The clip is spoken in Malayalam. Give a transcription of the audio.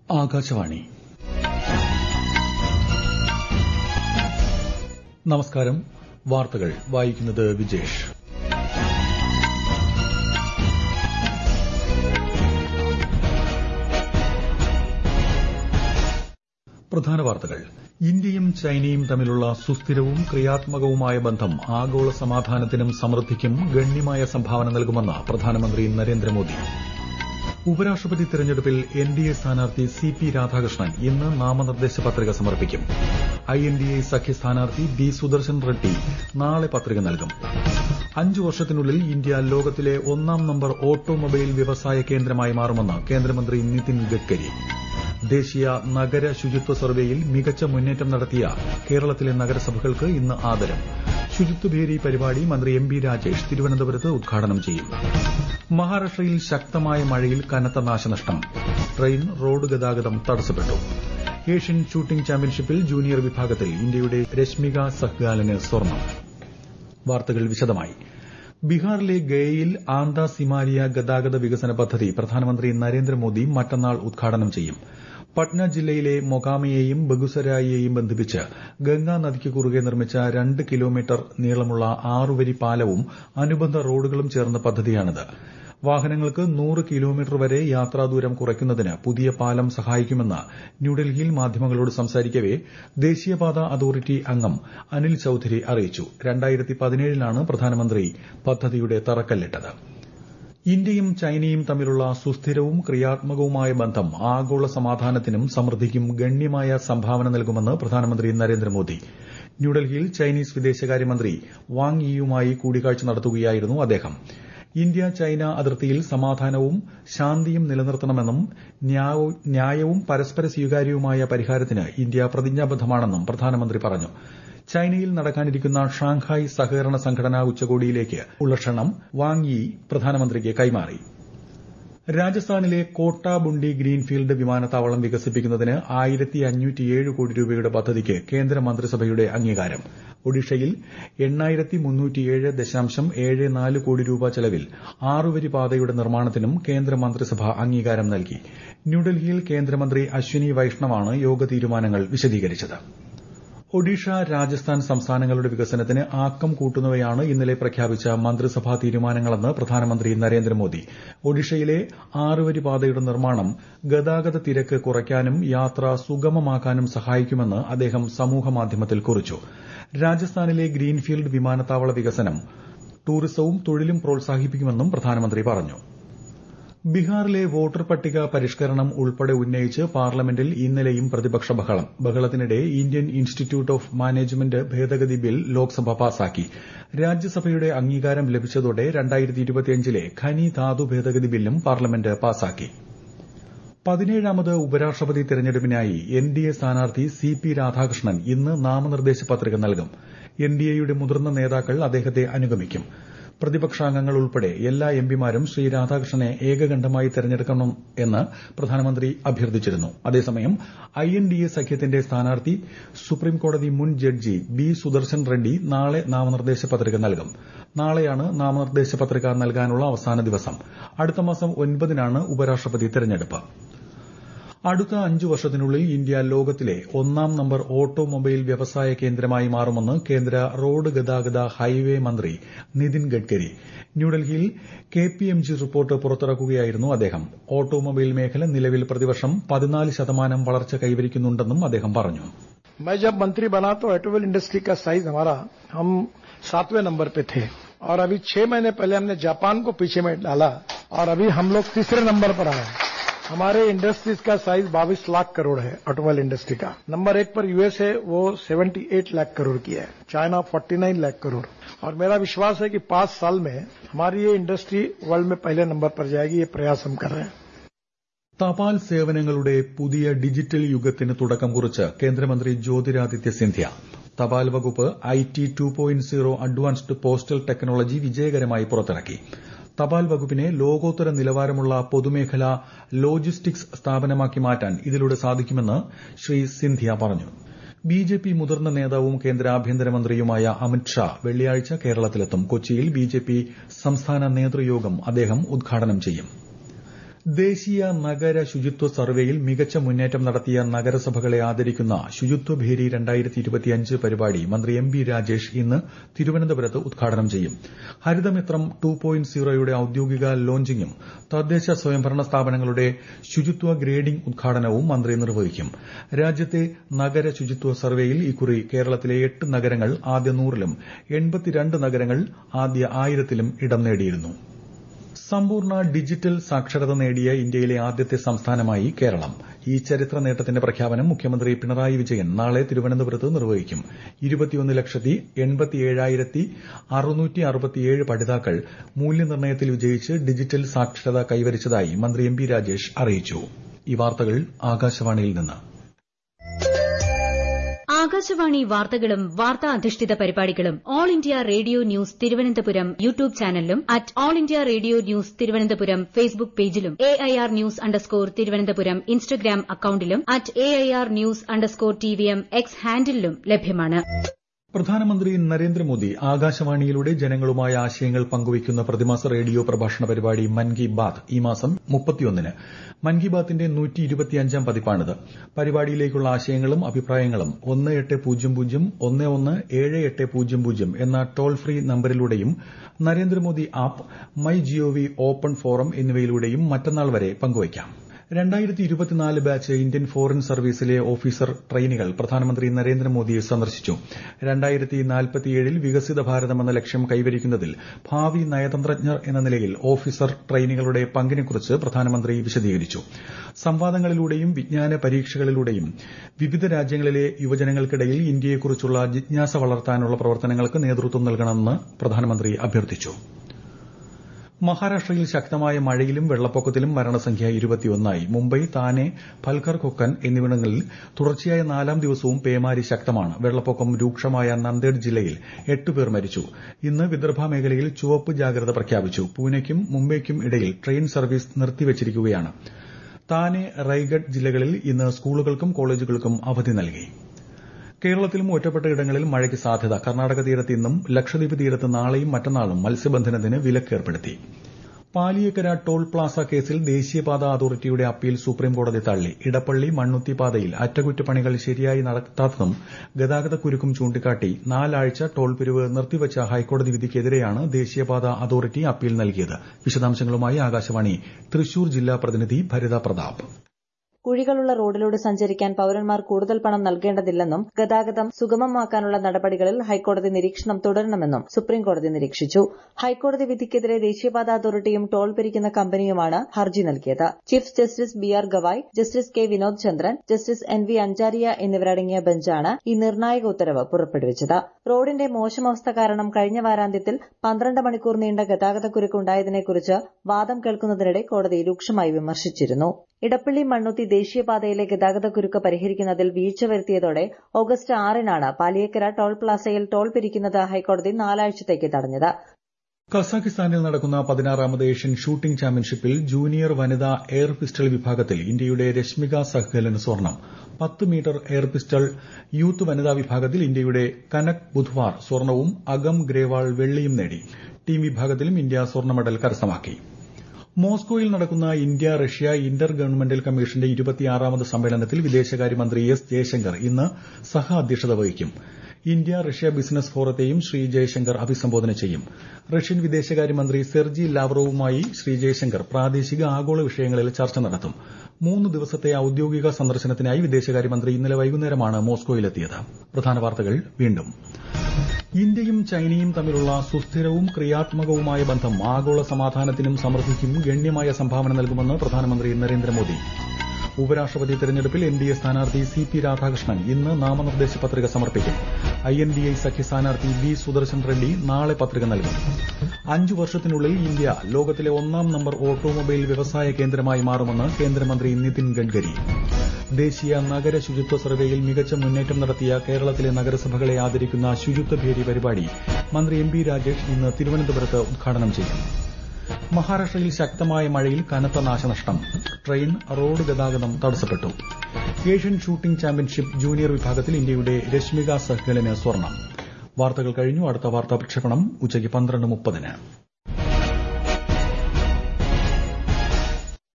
ആകാശവാണി നമസ്കാരം വാർത്തകൾ വായിക്കുന്നത് വിജേഷ് പ്രധാന വാർത്തകൾ ഇന്ത്യയും ചൈനയും തമ്മിലുള്ള സുസ്ഥിരവും ക്രിയാത്മകവുമായ ബന്ധം ആഗോള സമാധാനത്തിനും സമൃദ്ധിക്കും ഗണ്യമായ സംഭാവന നൽകുമെന്ന് പ്രധാനമന്ത്രി നരേന്ദ്രമോദി ഉപരാഷ്ട്രപതി തെരഞ്ഞെടുപ്പിൽ എൻഡിഎ സ്ഥാനാർത്ഥി സി പി രാധാകൃഷ്ണൻ ഇന്ന് നാമനിർദ്ദേശ പത്രിക സമർപ്പിക്കും ഐഎൻഡിഎ സഖ്യ സ്ഥാനാർത്ഥി ബി സുദർശൻ റെഡ്ഡി നാളെ പത്രിക നൽകും അഞ്ചു വർഷത്തിനുള്ളിൽ ഇന്ത്യ ലോകത്തിലെ ഒന്നാം നമ്പർ ഓട്ടോമൊബൈൽ വ്യവസായ കേന്ദ്രമായി മാറുമെന്ന് കേന്ദ്രമന്ത്രി നിതിൻ ഗഡ്കരി ദേശീയ നഗര ശുചിത്വ സർവേയിൽ മികച്ച മുന്നേറ്റം നടത്തിയ കേരളത്തിലെ നഗരസഭകൾക്ക് ഇന്ന് ആദരം ശുചിത്വഭേരി പരിപാടി മന്ത്രി എം ബി രാജേഷ് തിരുവനന്തപുരത്ത് ഉദ്ഘാടനം ചെയ്യും മഹാരാഷ്ട്രയിൽ ശക്തമായ മഴയിൽ കനത്ത നാശനഷ്ടം ട്രെയിൻ റോഡ് ഗതാഗതം തടസ്സപ്പെട്ടു ഏഷ്യൻ ഷൂട്ടിംഗ് ചാമ്പ്യൻഷിപ്പിൽ ജൂനിയർ വിഭാഗത്തിൽ ഇന്ത്യയുടെ രശ്മിക സഹ്ഗാലിന് സ്വർണ്ണം വാർത്തകൾ വിശദമായി ബീഹാറിലെ ഗയയിൽ ആന്ത സിമാരിയ ഗതാഗത വികസന പദ്ധതി പ്രധാനമന്ത്രി നരേന്ദ്രമോദി മറ്റന്നാൾ ഉദ്ഘാടനം ചെയ്യും പട്ന ജില്ലയിലെ മൊകാമയെയും ബഗുസരായിയെയും ബന്ധിപ്പിച്ച് ഗംഗാ നദിക്ക് കുറുകെ നിർമ്മിച്ച രണ്ട് കിലോമീറ്റർ നീളമുള്ള ആറുവരി പാലവും അനുബന്ധ റോഡുകളും ചേർന്ന പദ്ധതിയാണിത് വാഹനങ്ങൾക്ക് നൂറ് കിലോമീറ്റർ വരെ യാത്രാദൂരം കുറയ്ക്കുന്നതിന് പുതിയ പാലം സഹായിക്കുമെന്ന് ന്യൂഡൽഹിയിൽ മാധ്യമങ്ങളോട് സംസാരിക്കവെ ദേശീയപാത അതോറിറ്റി അംഗം അനിൽ ചൌധരി അറിയിച്ചു ലാണ് പ്രധാനമന്ത്രി പദ്ധതിയുടെ തറക്കല്ലിട്ടത് ഇന്ത്യയും ചൈനയും തമ്മിലുള്ള സുസ്ഥിരവും ക്രിയാത്മകവുമായ ബന്ധം ആഗോള സമാധാനത്തിനും സമൃദ്ധിക്കും ഗണ്യമായ സംഭാവന നൽകുമെന്ന് പ്രധാനമന്ത്രി നരേന്ദ്രമോദി ന്യൂഡൽഹിയിൽ ചൈനീസ് വിദേശകാര്യമന്ത്രി വാങ് യിയുമായി കൂടിക്കാഴ്ച നടത്തുകയായിരുന്നു അദ്ദേഹം ഇന്ത്യ ചൈന അതിർത്തിയിൽ സമാധാനവും ശാന്തിയും നിലനിർത്തണമെന്നും ന്യായവും പരസ്പര സ്വീകാര്യവുമായ പരിഹാരത്തിന് ഇന്ത്യ പ്രതിജ്ഞാബദ്ധമാണെന്നും പ്രധാനമന്ത്രി പറഞ്ഞു ചൈനയിൽ നടക്കാനിരിക്കുന്ന ഷാങ്ഹായ് സഹകരണ സംഘടനാ ഉച്ചകോടിയിലേക്ക് ഉള്ള ക്ഷണം വാങ് യി പ്രധാനമന്ത്രിക്ക് കൈമാറി രാജസ്ഥാനിലെ കോട്ട ബുണ്ടി ഗ്രീൻഫീൽഡ് വിമാനത്താവളം വികസിപ്പിക്കുന്നതിന് കോടി രൂപയുടെ പദ്ധതിക്ക് കേന്ദ്ര മന്ത്രിസഭയുടെ അംഗീകാരം ഒഡീഷയിൽ കോടി രൂപ ചെലവിൽ ആറുവരി പാതയുടെ നിർമ്മാണത്തിനും കേന്ദ്ര മന്ത്രിസഭ അംഗീകാരം നൽകി ന്യൂഡൽഹിയിൽ കേന്ദ്രമന്ത്രി അശ്വിനി വൈഷ്ണവാണ് യോഗ തീരുമാനങ്ങൾ വിശദീകരിച്ചത് ഒഡീഷ രാജസ്ഥാൻ സംസ്ഥാനങ്ങളുടെ വികസനത്തിന് ആക്കം കൂട്ടുന്നവയാണ് ഇന്നലെ പ്രഖ്യാപിച്ച മന്ത്രിസഭാ തീരുമാനങ്ങളെന്ന് പ്രധാനമന്ത്രി നരേന്ദ്രമോദി ഒഡീഷയിലെ ആറുവരി പാതയുടെ നിർമ്മാണം ഗതാഗത തിരക്ക് കുറയ്ക്കാനും യാത്ര സുഗമമാക്കാനും സഹായിക്കുമെന്ന് അദ്ദേഹം സമൂഹമാധ്യമത്തിൽ കുറിച്ചു രാജസ്ഥാനിലെ ഗ്രീൻഫീൽഡ് വിമാനത്താവള വികസനം ടൂറിസവും തൊഴിലും പ്രോത്സാഹിപ്പിക്കുമെന്നും പ്രധാനമന്ത്രി പറഞ്ഞു ബീഹാറിലെ വോട്ടർ പട്ടിക പരിഷ്കരണം ഉൾപ്പെടെ ഉന്നയിച്ച് പാർലമെന്റിൽ ഇന്നലെയും പ്രതിപക്ഷ ബഹളം ബഹളത്തിനിടെ ഇന്ത്യൻ ഇൻസ്റ്റിറ്റ്യൂട്ട് ഓഫ് മാനേജ്മെന്റ് ഭേദഗതി ബിൽ ലോക്സഭ പാസാക്കി രാജ്യസഭയുടെ അംഗീകാരം ലഭിച്ചതോടെ ലെ ഖനി ധാതു ഭേദഗതി ബില്ലും പാർലമെന്റ് പാസാക്കി പതിനേഴാമത് ഉപരാഷ്ട്രപതി തെരഞ്ഞെടുപ്പിനായി എൻഡിഎ സ്ഥാനാർത്ഥി സി പി രാധാകൃഷ്ണൻ ഇന്ന് നാമനിർദ്ദേശ പത്രിക നൽകും എൻഡിഎയുടെ മുതിർന്ന നേതാക്കൾ അദ്ദേഹത്തെ അനുഗമിക്കും പ്രതിപക്ഷാംഗങ്ങൾ ഉൾപ്പെടെ എല്ലാ എംപിമാരും ശ്രീ രാധാകൃഷ്ണനെ ഏകകണ്ഠമായി തെരഞ്ഞെടുക്കണമെന്ന് പ്രധാനമന്ത്രി അഭ്യർത്ഥിച്ചിരുന്നു അതേസമയം ഐഎൻഡിഎ സഖ്യത്തിന്റെ സ്ഥാനാർത്ഥി സുപ്രീംകോടതി മുൻ ജഡ്ജി ബി സുദർശൻ റെഡ്ഡി നാളെ നാമനിർദ്ദേശ പത്രിക നൽകും നാളെയാണ് നാമനിർദ്ദേശ പത്രിക നൽകാനുള്ള അവസാന ദിവസം അടുത്ത മാസം ഒൻപതിനാണ് ഉപരാഷ്ട്രപതി തെരഞ്ഞെടുപ്പ് അടുത്ത അഞ്ചു വർഷത്തിനുള്ളിൽ ഇന്ത്യ ലോകത്തിലെ ഒന്നാം നമ്പർ ഓട്ടോമൊബൈൽ വ്യവസായ കേന്ദ്രമായി മാറുമെന്ന് കേന്ദ്ര റോഡ് ഗതാഗത ഹൈവേ മന്ത്രി നിതിൻ ഗഡ്കരി ന്യൂഡൽഹിയിൽ കെപിഎംജി റിപ്പോർട്ട് പുറത്തിറക്കുകയായിരുന്നു അദ്ദേഹം ഓട്ടോമൊബൈൽ മേഖല നിലവിൽ പ്രതിവർഷം പതിനാല് ശതമാനം വളർച്ച കൈവരിക്കുന്നുണ്ടെന്നും അദ്ദേഹം പറഞ്ഞു मैं जब मंत्री बना तो ऑटोमोबाइल इंडस्ट्री का साइज हमारा हम सातवें नंबर पे थे और अभी छह महीने पहले हमने जापान को पीछे में डाला और अभी हम लोग तीसरे नंबर पर आए हमारे इंडस्ट्रीज का साइज बाईस लाख करोड़ है ऑटोमोबाइल इंडस्ट्री का नंबर एक पर यूएस है वो 78 लाख करोड़ की है चाइना 49 लाख करोड़ और मेरा विश्वास है कि पांच साल में हमारी ये इंडस्ट्री वर्ल्ड में पहले नंबर पर जाएगी ये प्रयास हम कर रहे हैं തപാൽ സേവനങ്ങളുടെ പുതിയ ഡിജിറ്റൽ യുഗത്തിന് തുടക്കം കുറിച്ച് കേന്ദ്രമന്ത്രി ജ്യോതിരാദിത്യ സിന്ധ്യ തപാൽ വകുപ്പ് I T two point zero advanced postal technology വിജയകരമായി പുറത്തിറക്കി തപാൽ വകുപ്പിനെ ലോകോത്തര നിലവാരമുള്ള പൊതുമേഖലാ ലോജിസ്റ്റിക്സ് സ്ഥാപനമാക്കി മാറ്റാൻ ഇതിലൂടെ സാധിക്കുമെന്ന് ശ്രീ സിന്ധ്യ പറഞ്ഞു ബിജെപി മുതിർന്ന നേതാവും കേന്ദ്ര ആഭ്യന്തരമന്ത്രിയുമായ അമിത് ഷാ വെള്ളിയാഴ്ച കേരളത്തിലെത്തും കൊച്ചിയിൽ ബിജെപി സംസ്ഥാന നേതൃയോഗം അദ്ദേഹം ഉദ്ഘാടനം ചെയ്യും ദേശീയ നഗര ശുചിത്വ സർവേയിൽ മികച്ച മുന്നേറ്റം നടത്തിയ നഗരസഭകളെ ആദരിക്കുന്ന ശുചിത്വഭേരി പരിപാടി മന്ത്രി എം ബി രാജേഷ് ഇന്ന് തിരുവനന്തപുരത്ത് ഉദ്ഘാടനം ചെയ്യും ഹരിതമിത്രം ടു പോയിന്റ് സീറോയുടെ ഔദ്യോഗിക ലോഞ്ചിംഗും തദ്ദേശ സ്വയംഭരണ സ്ഥാപനങ്ങളുടെ ശുചിത്വ ഗ്രേഡിംഗ് ഉദ്ഘാടനവും മന്ത്രി നിർവഹിക്കും രാജ്യത്തെ നഗര ശുചിത്വ സർവേയിൽ ഇക്കുറി കേരളത്തിലെ എട്ട് നഗരങ്ങൾ ആദ്യ നൂറിലും എൺപത്തിരണ്ട് നഗരങ്ങൾ ആദ്യ ആയിരത്തിലും ഇടം നേടിയിരുന്നു സമ്പൂർണ്ണ ഡിജിറ്റൽ സാക്ഷരത നേടിയ ഇന്ത്യയിലെ ആദ്യത്തെ സംസ്ഥാനമായി കേരളം ഈ ചരിത്ര നേട്ടത്തിന്റെ പ്രഖ്യാപനം മുഖ്യമന്ത്രി പിണറായി വിജയൻ നാളെ തിരുവനന്തപുരത്ത് നിർവഹിക്കും ഇരുപത്തിയൊന്ന് ലക്ഷത്തി എൺപത്തിയേഴായിരത്തി അറുന്നൂറ്റി അറുപത്തിയേഴ് പഠിതാക്കൾ മൂല്യനിർണ്ണയത്തിൽ വിജയിച്ച് ഡിജിറ്റൽ സാക്ഷരത കൈവരിച്ചതായി മന്ത്രി എം പി രാജേഷ് അറിയിച്ചു ഈ വാർത്തകൾ ആകാശവാണിയിൽ നിന്ന് ആകാശവാണി വാർത്തകളും വാർത്താ അധിഷ്ഠിത പരിപാടികളും All India Radio News Thiruvananthapuram YouTube ചാനലിലും at All India Radio News Thiruvananthapuram Facebook പേജിലും A I R news underscore Thiruvananthapuram Instagram അക്കൌണ്ടിലും at A I R news underscore T V M X ഹാൻഡിലും ലഭ്യമാണ് പ്രധാനമന്ത്രി നരേന്ദ്രമോദി ആകാശവാണിയിലൂടെ ജനങ്ങളുമായി ആശയങ്ങൾ പങ്കുവയ്ക്കുന്ന പ്രതിമാസ റേഡിയോ പ്രഭാഷണ പരിപാടി മൻ കി ബാത് ഈ മാസം മുപ്പത്തിയൊന്നിന് മൻ കി ബാത്തിന്റെ നൂറ്റി ഇരുപത്തിയഞ്ചാം പതിപ്പാണിത് പരിപാടിയിലേക്കുള്ള ആശയങ്ങളും അഭിപ്രായങ്ങളും ഒന്ന് എട്ട് പൂജ്യം പൂജ്യം ഒന്ന് ഒന്ന് ഏഴ് എട്ട് പൂജ്യം പൂജ്യം എന്ന ടോൾ ഫ്രീ നമ്പരിലൂടെയും Narendra Modi app my gov open forum എന്നിവയിലൂടെയും മറ്റന്നാൾ വരെ പങ്കുവയ്ക്കാം രണ്ടായിരത്തി ഇരുപത്തിനാല് ബാച്ച് ഇന്ത്യൻ ഫോറിൻ സർവീസിലെ ഓഫീസർ ട്രെയിനികൾ പ്രധാനമന്ത്രി നരേന്ദ്രമോദി സന്ദർശിച്ചു രണ്ടായിരത്തി നാൽപ്പത്തിയേഴിൽ വികസിത ഭാരതം എന്ന ലക്ഷ്യം കൈവരിക്കുന്നതിൽ ഭാവി നയതന്ത്രജ്ഞർ എന്ന നിലയിൽ ഓഫീസർ ട്രെയിനികളുടെ പങ്കിനെക്കുറിച്ച് പ്രധാനമന്ത്രി വിശദീകരിച്ചു സംവാദങ്ങളിലൂടെയും വിജ്ഞാന പരീക്ഷകളിലൂടെയും വിവിധ രാജ്യങ്ങളിലെ യുവജനങ്ങൾക്കിടയിൽ ഇന്ത്യയെക്കുറിച്ചുള്ള ജിജ്ഞാസ വളർത്താനുള്ള പ്രവർത്തനങ്ങൾക്ക് നേതൃത്വം നൽകണമെന്ന് പ്രധാനമന്ത്രി അഭ്യർത്ഥിച്ചു മഹാരാഷ്ട്രയിൽ ശക്തമായ മഴയിലും വെള്ളപ്പൊക്കത്തിലും മരണസംഖ്യ ഇരുപത്തിയൊന്നായി മുംബൈ താനെ പൽഘർ കൊക്കൻ എന്നിവിടങ്ങളിൽ തുടർച്ചയായ നാലാം ദിവസവും പേമാരി ശക്തമാണ് വെള്ളപ്പൊക്കം രൂക്ഷമായ നന്ദേഡ് ജില്ലയിൽ എട്ട് പേർ മരിച്ചു ഇന്ന് വിദർഭ മേഖലയിൽ ചുവപ്പ് ജാഗ്രത പ്രഖ്യാപിച്ചു പൂനെയ്ക്കും മുംബൈയ്ക്കും ഇടയിൽ ട്രെയിൻ സർവീസ് നിർത്തിവച്ചിരിക്കുകയാണ് താനെ റൈഗഡ് ജില്ലകളിൽ ഇന്ന് സ്കൂളുകൾക്കും കോളേജുകൾക്കും അവധി നൽകി കേരളത്തിലും ഒറ്റപ്പെട്ട ഇടങ്ങളിൽ മഴയ്ക്ക് സാധ്യത കർണാടക തീരത്ത് ഇന്നും ലക്ഷദ്വീപ് തീരത്ത് നാളെയും മറ്റന്നാളും മത്സ്യബന്ധനത്തിന് വിലക്കേർപ്പെടുത്തി പാലിയേക്കര ടോൾ പ്ലാസ കേസിൽ ദേശീയപാത അതോറിറ്റിയുടെ അപ്പീൽ സുപ്രീംകോടതി തള്ളി ഇടപ്പള്ളി മണ്ണുത്തി പാതയിൽ അറ്റകുറ്റപ്പണികൾ ശരിയായി നടത്താത്തതും ഗതാഗതക്കുരുക്കും ചൂണ്ടിക്കാട്ടി നാലാഴ്ച ടോൾ പിരിവ് നിർത്തിവച്ച ഹൈക്കോടതി വിധിക്കെതിരെയാണ് ദേശീയപാത അതോറിറ്റി അപ്പീൽ നൽകിയത് വിശദാംശങ്ങളുമായി ആകാശവാണി തൃശൂർ ജില്ലാ പ്രതിനിധി ഭരിത പ്രതാപ് കുഴികളുള്ള റോഡിലൂടെ സഞ്ചരിക്കാൻ പൌരന്മാർ കൂടുതൽ പണം നൽകേണ്ടതില്ലെന്നും ഗതാഗതം സുഗമമാക്കാനുള്ള നടപടികളിൽ ഹൈക്കോടതി നിരീക്ഷണം തുടരണമെന്നും സുപ്രീംകോടതി നിരീക്ഷിച്ചു ഹൈക്കോടതി വിധിക്കെതിരെ ദേശീയപാത അതോറിറ്റിയും ടോൾ പിരിക്കുന്ന കമ്പനിയുമാണ് ഹർജി നൽകിയത് chief justice B R Gavai justice K Vinod Chandran justice N V Anjaria എന്നിവരടങ്ങിയ ബെഞ്ചാണ് ഈ നിർണായക ഉത്തരവ് പുറപ്പെടുവിച്ചത് റോഡിന്റെ മോശം അവസ്ഥ കാരണം കഴിഞ്ഞ വാരാന്ത്യത്തിൽ പന്ത്രണ്ട് മണിക്കൂർ നീണ്ട ഗതാഗതക്കുരുക്ക് ഉണ്ടായതിനെക്കുറിച്ച് വാദം കേൾക്കുന്നതിനിടെ കോടതി രൂക്ഷമായി വിമർശിച്ചിരുന്നു ഇടപ്പള്ളി മണ്ണുത്തി ദേശീയപാതയിലെ ഗതാഗതക്കുരുക്ക് പരിഹരിക്കുന്നതിൽ വീഴ്ച വരുത്തിയതോടെ ഓഗസ്റ്റ് ആറിനാണ് പാലിയേക്കര ടോൾ പ്ലാസയിൽ ടോൾ പിരിക്കുന്നത് ഹൈക്കോടതി നാലാഴ്ചത്തേക്ക് തടഞ്ഞത് കസാഖിസ്ഥാനിൽ നടക്കുന്ന പതിനാറാമത് ഏഷ്യൻ ഷൂട്ടിംഗ് ചാമ്പ്യൻഷിപ്പിൽ ജൂനിയർ വനിതാ എയർ പിസ്റ്റൾ വിഭാഗത്തിൽ ഇന്ത്യയുടെ രശ്മിക സഹ്ഗലിന് സ്വർണം പത്ത് മീറ്റർ എയർ പിസ്റ്റൾ യൂത്ത് വനിതാ വിഭാഗത്തിൽ ഇന്ത്യയുടെ കനക് ബുധ്വാർ സ്വർണവും അഗം ഗ്രേവാൾ വെള്ളിയും നേടി ടീം വിഭാഗത്തിലും ഇന്ത്യ സ്വർണ്ണ മെഡൽ കരസ്ഥമാക്കി മോസ്കോയിൽ നടക്കുന്ന ഇന്ത്യ റഷ്യ ഇന്റർ ഗവൺമെന്റൽ കമ്മീഷന്റെ ഇരുപത്തിയാറാമത് സമ്മേളനത്തിൽ വിദേശകാര്യമന്ത്രി എസ് ജയശങ്കർ ഇന്ന് സഹ അധ്യക്ഷത വഹിക്കും ഇന്ത്യ റഷ്യ ബിസിനസ് ഫോറത്തെയും ശ്രീ ജയശങ്കർ അഭിസംബോധന ചെയ്യും റഷ്യൻ വിദേശകാര്യമന്ത്രി സെർജി ലാവ്റോവുമായി ശ്രീ ജയശങ്കർ പ്രാദേശിക ആഗോള വിഷയങ്ങളിൽ ചർച്ച നടത്തും മൂന്ന് ദിവസത്തെ ഔദ്യോഗിക സന്ദർശനത്തിനായി വിദേശകാര്യമന്ത്രി ഇന്നലെ വൈകുന്നേരമാണ് മോസ്കോയിലെത്തിയത് പ്രധാന വാർത്തകൾ വീണ്ടും ഇന്ത്യയും ചൈനയും തമ്മിലുള്ള സുസ്ഥിരവും ക്രിയാത്മകവുമായ ബന്ധം ആഗോള സമാധാനത്തിനും സമൃദ്ധിക്കും ഗണ്യമായ സംഭാവന നൽകുമെന്ന് പ്രധാനമന്ത്രി നരേന്ദ്രമോദി ഉപരാഷ്ട്രപതി തെരഞ്ഞെടുപ്പിൽ എൻ ഡി എ സ്ഥാനാർത്ഥി സി പി രാധാകൃഷ്ണൻ ഇന്ന് നാമനിർദ്ദേശ പത്രിക സമർപ്പിക്കും ഐ എൻ ഡി ഐ സഖ്യ സ്ഥാനാർത്ഥി വി സുദർശൻ റെഡ്ഡി നാളെ പത്രിക നൽകും അഞ്ചു വർഷത്തിനുള്ളിൽ ഇന്ത്യ ലോകത്തിലെ ഒന്നാം നമ്പർ ഓട്ടോമൊബൈൽ വ്യവസായ കേന്ദ്രമായി മാറുമെന്ന് കേന്ദ്രമന്ത്രി നിതിൻ ഗഡ്കരി ദേശീയ നഗര ശുചിത്വ സർവേയിൽ മികച്ച മുന്നേറ്റം നടത്തിയ കേരളത്തിലെ നഗരസഭകളെ ആദരിക്കുന്ന ശുചിത്വഭേരി പരിപാടി മന്ത്രി എം പി രാജേഷ് ഇന്ന് തിരുവനന്തപുരത്ത് ഉദ്ഘാടനം ചെയ്യും മഹാരാഷ്ട്രയിൽ ശക്തമായ മഴയിൽ കനത്ത നാശനഷ്ടം ട്രെയിൻ റോഡ് ഗതാഗതം തടസ്സപ്പെട്ടു ഏഷ്യൻ ഷൂട്ടിംഗ് ചാമ്പ്യൻഷിപ്പ് ജൂനിയർ വിഭാഗത്തിൽ ഇന്ത്യയുടെ രശ്മിക സഹ്ഗലിന് സ്വർണം വാർത്തകൾ കഴിഞ്ഞു അടുത്ത വാർത്താ പ്രക്ഷേപണം ഉച്ചയ്ക്ക് പന്ത്രണ്ട് മുപ്പതിന്